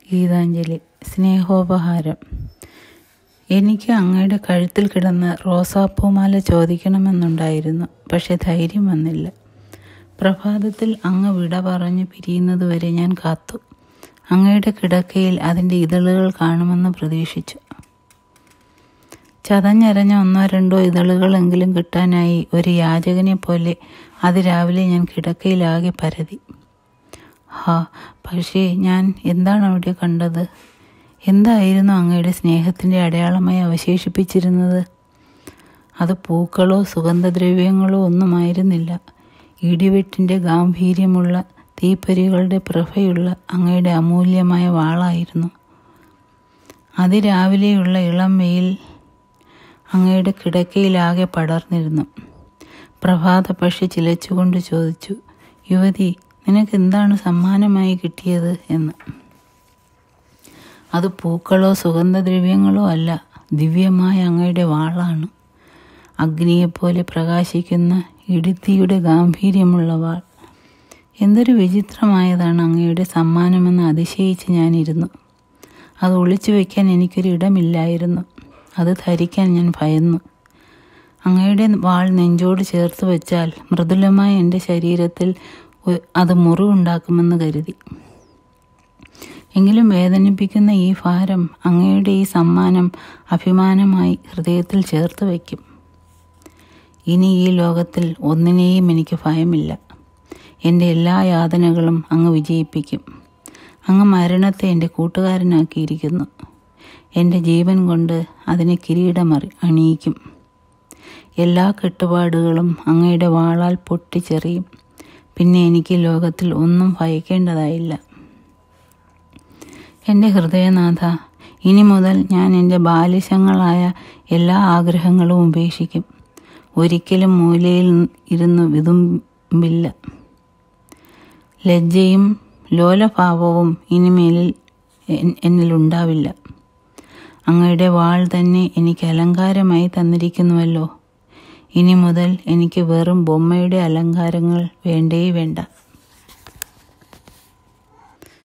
ഗീതാഞ്ജലി സ്നേഹോപഹാരം എനിക്ക് അങ്ങയുടെ കഴുത്തിൽ കിടന്ന റോസാപ്പൂമാല ചോദിക്കണമെന്നുണ്ടായിരുന്നു പക്ഷെ ധൈര്യം വന്നില്ല പ്രഭാതത്തിൽ അങ്ങ് വിട പറഞ്ഞ് പിരിയുന്നതുവരെ ഞാൻ കാത്തു അങ്ങയുടെ കിടക്കയിൽ അതിൻ്റെ ഇതളുകൾ കാണുമെന്ന് പ്രതീക്ഷിച്ചു ചതഞ്ഞരഞ്ഞ ഒന്നോ രണ്ടോ ഇതളുകളെങ്കിലും കിട്ടാനായി ഒരു യാചകനെ പോലെ അതിരാവിലെ ഞാൻ കിടക്കയിലാകെ പരതി ഹാ പക്ഷേ ഞാൻ എന്താണ് അവിടെ കണ്ടത് എന്തായിരുന്നു അങ്ങയുടെ സ്നേഹത്തിൻ്റെ അടയാളമായി അവശേഷിപ്പിച്ചിരുന്നത് അത് പൂക്കളോ സുഗന്ധദ്രവ്യങ്ങളോ ഒന്നുമായിരുന്നില്ല ഇടിവെട്ടിൻ്റെ ഗാംഭീര്യമുള്ള തീപ്പൊരികളുടെ പ്രഭയുള്ള അങ്ങയുടെ അമൂല്യമായ വാളായിരുന്നു അതിരാവിലെയുള്ള ഇളം വെയിൽ അങ്ങയുടെ കിടക്കയിലാകെ പടർന്നിരുന്നു പ്രഭാത പക്ഷി ചിലച്ചുകൊണ്ട് ചോദിച്ചു യുവതി നിനക്ക് എന്താണ് സമ്മാനമായി കിട്ടിയത് എന്ന് അത് പൂക്കളോ സുഗന്ധദ്രവ്യങ്ങളോ അല്ല ദിവ്യമായ അങ്ങയുടെ വാളാണ് അഗ്നിയെപ്പോലെ പ്രകാശിക്കുന്ന ഇടുത്തിയുടെ ഗാംഭീര്യമുള്ള വാൾ എന്തൊരു വിചിത്രമായതാണ് അങ്ങയുടെ സമ്മാനമെന്ന് അതിശയിച്ച് ഞാനിരുന്നു അത് ഒളിച്ചു വയ്ക്കാൻ എനിക്കൊരു ഇടമില്ലായിരുന്നു അത് ധരിക്കാൻ ഞാൻ ഭയന്നു അങ്ങയുടെ വാൾ നെഞ്ചോട് ചേർത്ത് വെച്ചാൽ മൃദുലമായ എൻ്റെ ശരീരത്തിൽ അത് മുറിവുണ്ടാക്കുമെന്ന് കരുതി എങ്കിലും വേദനിപ്പിക്കുന്ന ഈ ഭാരം അങ്ങയുടെ ഈ സമ്മാനം അഭിമാനമായി ഹൃദയത്തിൽ ചേർത്ത് വയ്ക്കും ഇനി ഈ ലോകത്തിൽ ഒന്നിനെയും എനിക്ക് ഭയമില്ല എൻ്റെ എല്ലാ യാതനകളും അങ്ങ് വിജയിപ്പിക്കും അങ്ങ് മരണത്തെ എൻ്റെ കൂട്ടുകാരനാക്കിയിരിക്കുന്നു എൻ്റെ ജീവൻ കൊണ്ട് അതിനെ കിരീടമറി അണിയിക്കും എല്ലാ കെട്ടുപാടുകളും അങ്ങയുടെ വാളാൽ പൊട്ടിച്ചെറിയും പിന്നെ എനിക്ക് ലോകത്തിൽ ഒന്നും ഭയക്കേണ്ടതായില്ല എൻ്റെ ഹൃദയനാഥ ഇനി മുതൽ ഞാൻ എൻ്റെ ബാലിശങ്ങളായ എല്ലാ ആഗ്രഹങ്ങളും ഉപേക്ഷിക്കും ഒരിക്കലും മൂലയിൽ ഇരുന്ന് വിതുമ്പില്ല ലജ്ജയും ലോലഭാവവും ഇനിമേലിൽ എന്നിലുണ്ടാവില്ല അങ്ങയുടെ വാൾ തന്നെ എനിക്ക് അലങ്കാരമായി തന്നിരിക്കുന്നുവല്ലോ ഇനി മുതൽ എനിക്ക് വെറും ബൊമ്മയുടെ അലങ്കാരങ്ങൾ വേണ്ടേ വേണ്ട